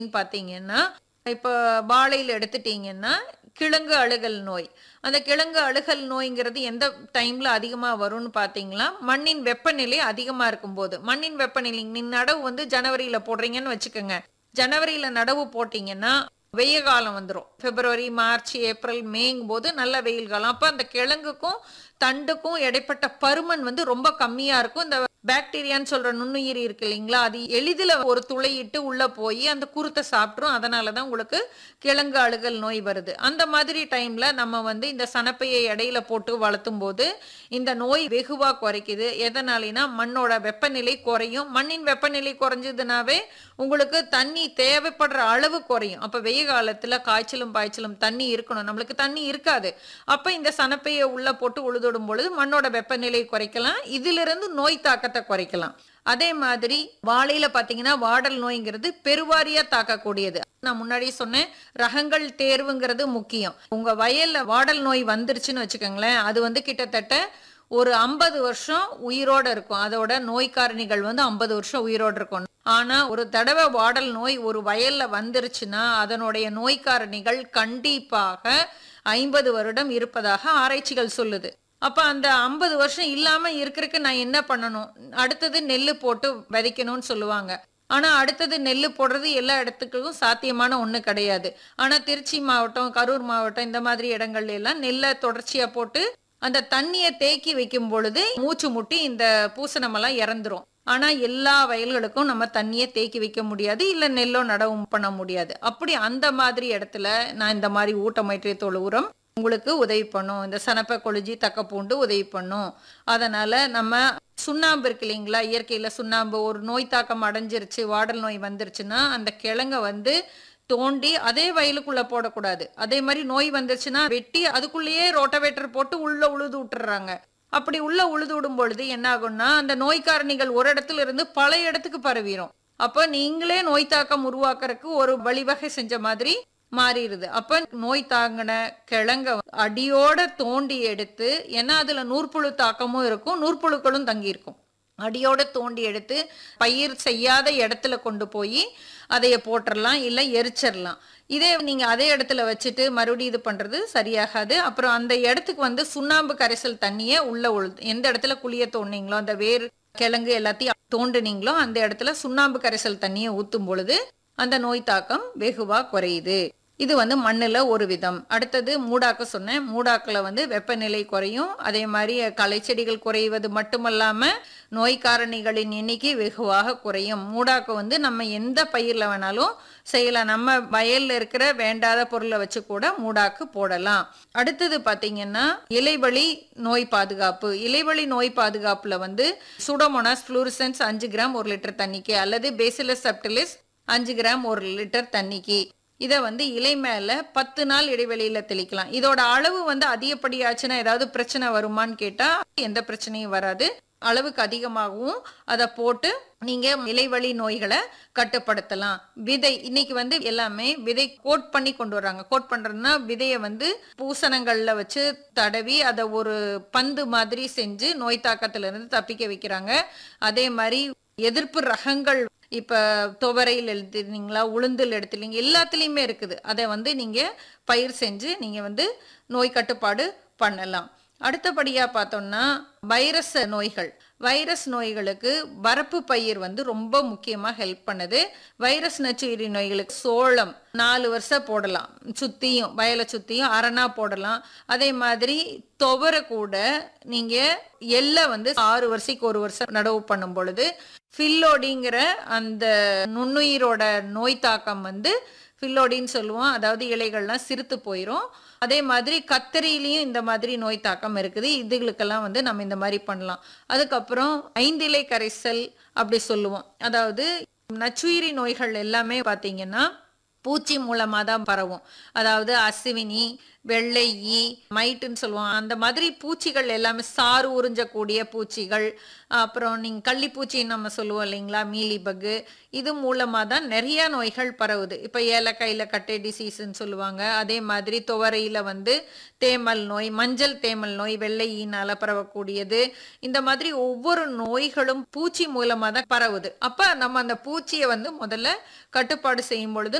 பார்த்தீங்கன்னா இப்போ வாழையில் எடுத்துட்டீங்கன்னா கிழங்கு அழுகல் நோய் அந்த கிழங்கு அழுகல் நோய்ங்கிறது எந்த டைம்ல அதிகமாக வரும்னு பார்த்தீங்களா மண்ணின் வெப்பநிலை அதிகமாக இருக்கும்போது மண்ணின் வெப்பநிலை நீ நடவு வந்து ஜனவரியில் போடுறீங்கன்னு வச்சுக்கோங்க ஜனவரியில் நடவு போட்டிங்கன்னா வெய்ய காலம் வந்துடும் பிப்ரவரி மார்ச் ஏப்ரல் மேங்கும் போது நல்ல வெயில் காலம் அப்போ அந்த கிழங்குக்கும் தண்டுக்கும் இடைப்பட்ட பருமன் வந்து ரொம்ப கம்மியா இருக்கும் இந்த பாக்டீரியான்னு சொல்ற நுண்ணுயிரி இருக்கு இல்லைங்களா அது எளிதில் ஒரு துளையிட்டு உள்ள போய் அந்த குருத்தை சாப்பிட்ரும் அதனால தான் உங்களுக்கு கிழங்கு அழுகல் நோய் வருது அந்த மாதிரி டைம்ல நம்ம வந்து இந்த சனப்பையை இடையில போட்டு வளர்த்தும் போது இந்த நோய் வெகுவா குறைக்குது எதனாலினா மண்ணோட வெப்பநிலை குறையும் மண்ணின் வெப்பநிலை குறைஞ்சதுனாவே உங்களுக்கு தண்ணி தேவைப்படுற அளவு குறையும் அப்ப வெய்ய காலத்துல காய்ச்சலும் பாய்ச்சலும் தண்ணி இருக்கணும் நம்மளுக்கு தண்ணி இருக்காது அப்ப இந்த சனப்பையை உள்ள போட்டு உழுதுடும் பொழுது மண்ணோட வெப்பநிலை குறைக்கலாம் இதிலிருந்து நோய் தாக்கத்தை குறைக்கலாம் அதே மாதிரி வாழையில பாத்தீங்கன்னா வாடல் நோய்ங்கிறது பெருவாரியா தாக்கக்கூடியது நான் முன்னாடியே சொன்னேன் ரகங்கள் தேர்வுங்கிறது முக்கியம் உங்க வயல்ல வாடல் நோய் வந்துருச்சுன்னு வச்சுக்கோங்களேன் அது வந்து கிட்டத்தட்ட ஒரு ஐம்பது வருஷம் உயிரோட இருக்கும் அதோட நோய் காரணிகள் வந்து ஐம்பது வருஷம் உயிரோட இருக்கும் ஆனா ஒரு தடவை வாடல் நோய் ஒரு வயல்ல வந்துருச்சுன்னா அதனுடைய நோய் காரணிகள் கண்டிப்பாக ஐம்பது வருடம் இருப்பதாக ஆராய்ச்சிகள் சொல்லுது அப்ப அந்த ஐம்பது வருஷம் இல்லாம இருக்கிறதுக்கு நான் என்ன பண்ணணும் அடுத்தது நெல்லு போட்டு விதைக்கணும்னு சொல்லுவாங்க ஆனா அடுத்தது நெல்லு போடுறது எல்லா இடத்துக்கும் சாத்தியமான ஒண்ணு கிடையாது ஆனா திருச்சி மாவட்டம் கரூர் மாவட்டம் இந்த மாதிரி இடங்கள்ல எல்லாம் நெல்லை தொடர்ச்சியா போட்டு அந்த தண்ணியை தேக்கி வைக்கும் பொழுது மூச்சு முட்டி இந்த பூசணமெல்லாம் இறந்துரும் ஆனா எல்லா வயல்களுக்கும் நம்ம தண்ணியை தேக்கி வைக்க முடியாது இல்ல நெல்லோ நடவும் பண்ண முடியாது அப்படி அந்த மாதிரி இடத்துல நான் இந்த மாதிரி ஊட்டமயிற்றை தொழு உரம் உங்களுக்கு உதவி பண்ணும் இந்த சனப்பை கொழிஞ்சி தக்கப்பூண்டு உதவி பண்ணும் அதனால நம்ம சுண்ணாம்பு இருக்கு இல்லைங்களா இயற்கையில சுண்ணாம்பு ஒரு நோய் தாக்கம் அடைஞ்சிருச்சு வாடல் நோய் வந்துருச்சுன்னா அந்த கிழங்க வந்து தோண்டி அதே வயலுக்குள்ள போடக்கூடாது அதே மாதிரி நோய் வந்துருச்சுன்னா வெட்டி அதுக்குள்ளேயே ரோட்டவேட்டர் போட்டு உள்ள உழுது விட்டுறாங்க அப்படி உள்ள உழுது விடும் பொழுது என்ன ஆகும்னா அந்த நோய் காரணிகள் ஒரு இடத்துல இருந்து பல இடத்துக்கு பரவிடும் அப்ப நீங்களே நோய் தாக்கம் உருவாக்குறதுக்கு ஒரு வழிவகை செஞ்ச மாதிரி மாறிடுது அப்ப நோய் தாங்கின கிழங்க அடியோட தோண்டி எடுத்து ஏன்னா அதுல நூற்புழு தாக்கமும் இருக்கும் நூற்புழுக்களும் தங்கி இருக்கும் அடியோட தோண்டி எடுத்து பயிர் செய்யாத இடத்துல கொண்டு போய் அதைய போட்டுடலாம் இல்லை எரிச்சிடலாம் இதே நீங்க அதே இடத்துல வச்சுட்டு மறுபடியும் இது பண்றது சரியாகாது அப்புறம் அந்த இடத்துக்கு வந்து சுண்ணாம்பு கரைசல் தண்ணியை உள்ள உழுது எந்த இடத்துல குழிய தோண்டிங்களோ அந்த வேர் கிழங்கு எல்லாத்தையும் தோண்டுனீங்களோ அந்த இடத்துல சுண்ணாம்பு கரைசல் தண்ணியை ஊத்தும் பொழுது அந்த நோய் தாக்கம் வெகுவா குறையுது இது வந்து மண்ணுல ஒரு விதம் அடுத்தது மூடாக்க சொன்னேன் மூடாக்கில் வந்து வெப்பநிலை குறையும் அதே மாதிரி களை செடிகள் குறைவது மட்டுமல்லாம நோய் காரணிகளின் எண்ணிக்கை வெகுவாக குறையும் மூடாக்க வந்து நம்ம எந்த பயிரில் வேணாலும் செய்யலாம் நம்ம வயல்ல இருக்கிற வேண்டாத பொருளை வச்சு கூட மூடாக்கு போடலாம் அடுத்தது பாத்தீங்கன்னா இலைவழி நோய் பாதுகாப்பு இலைவழி நோய் பாதுகாப்புல வந்து சூடோமோனாஸ் ஃப்ளூரிசன்ஸ் அஞ்சு கிராம் ஒரு லிட்டர் தண்ணிக்கு அல்லது பேசிலஸ் சப்டிலிஸ் அஞ்சு கிராம் ஒரு லிட்டர் தண்ணிக்கு இதை வந்து இலை மேல பத்து நாள் இடைவெளியில தெளிக்கலாம் இதோட அளவு வந்து அதிகப்படியாச்சுன்னா ஏதாவது பிரச்சனை வருமான்னு கேட்டா எந்த பிரச்சனையும் வராது அளவுக்கு அதிகமாகவும் அதை போட்டு நீங்க இலைவழி நோய்களை கட்டுப்படுத்தலாம் விதை இன்னைக்கு வந்து எல்லாமே விதை கோட் பண்ணி கொண்டு வர்றாங்க கோட் பண்றதுன்னா விதையை வந்து பூசணங்கள்ல வச்சு தடவி அதை ஒரு பந்து மாதிரி செஞ்சு நோய் தாக்கத்துல இருந்து தப்பிக்க வைக்கிறாங்க அதே மாதிரி எதிர்ப்பு ரகங்கள் இப்ப துவரையில் எடுத்துருந்தீங்களா உளுந்தில் எடுத்துலீங்க எல்லாத்துலேயுமே இருக்குது அதை வந்து நீங்க பயிர் செஞ்சு நீங்க வந்து நோய் கட்டுப்பாடு பண்ணலாம் அடுத்தபடியா பார்த்தோம்னா வைரஸ் நோய்கள் வைரஸ் நோய்களுக்கு வரப்பு பயிர் வந்து ரொம்ப முக்கியமாக ஹெல்ப் பண்ணுது வைரஸ் நச்சுயிரி நோய்களுக்கு சோளம் நாலு வருஷம் போடலாம் சுத்தியும் வயலை சுத்தியும் அரணா போடலாம் அதே மாதிரி துவரை கூட நீங்க எல்லை வந்து ஆறு வருஷத்துக்கு ஒரு வருஷம் நடவு பண்ணும் பொழுது ஃபில்லோடிங்கிற அந்த நுண்ணுயிரோட நோய் தாக்கம் வந்து ஃபில்லோடின்னு சொல்லுவோம் அதாவது இலைகள்லாம் சிறுத்து போயிடும் அதே மாதிரி கத்தரியிலையும் இந்த மாதிரி நோய் தாக்கம் இருக்குது இதுகளுக்கெல்லாம் வந்து நம்ம இந்த மாதிரி பண்ணலாம் அதுக்கப்புறம் ஐந்திலை கரைசல் அப்படி சொல்லுவோம் அதாவது நச்சுயிரி நோய்கள் எல்லாமே பார்த்தீங்கன்னா பூச்சி மூலமா தான் பரவும் அதாவது அசுவினி வெள்ளை ஈ மைட்டுன்னு சொல்லுவோம் அந்த மாதிரி பூச்சிகள் எல்லாமே சாறு உறிஞ்சக்கூடிய பூச்சிகள் அப்புறம் நீங்க கள்ளிப்பூச்சின்னு நம்ம சொல்லுவோம் இல்லைங்களா மீலி பக்கு இது மூலமா தான் நிறைய நோய்கள் பரவுது இப்போ ஏலக்காயில கட்டை டிசீஸ்ன்னு சொல்லுவாங்க அதே மாதிரி துவரையில வந்து தேமல் நோய் மஞ்சள் தேமல் நோய் வெள்ளை ஈனால பரவக்கூடியது இந்த மாதிரி ஒவ்வொரு நோய்களும் பூச்சி மூலமா தான் பரவுது அப்ப நம்ம அந்த பூச்சியை வந்து முதல்ல கட்டுப்பாடு செய்யும் பொழுது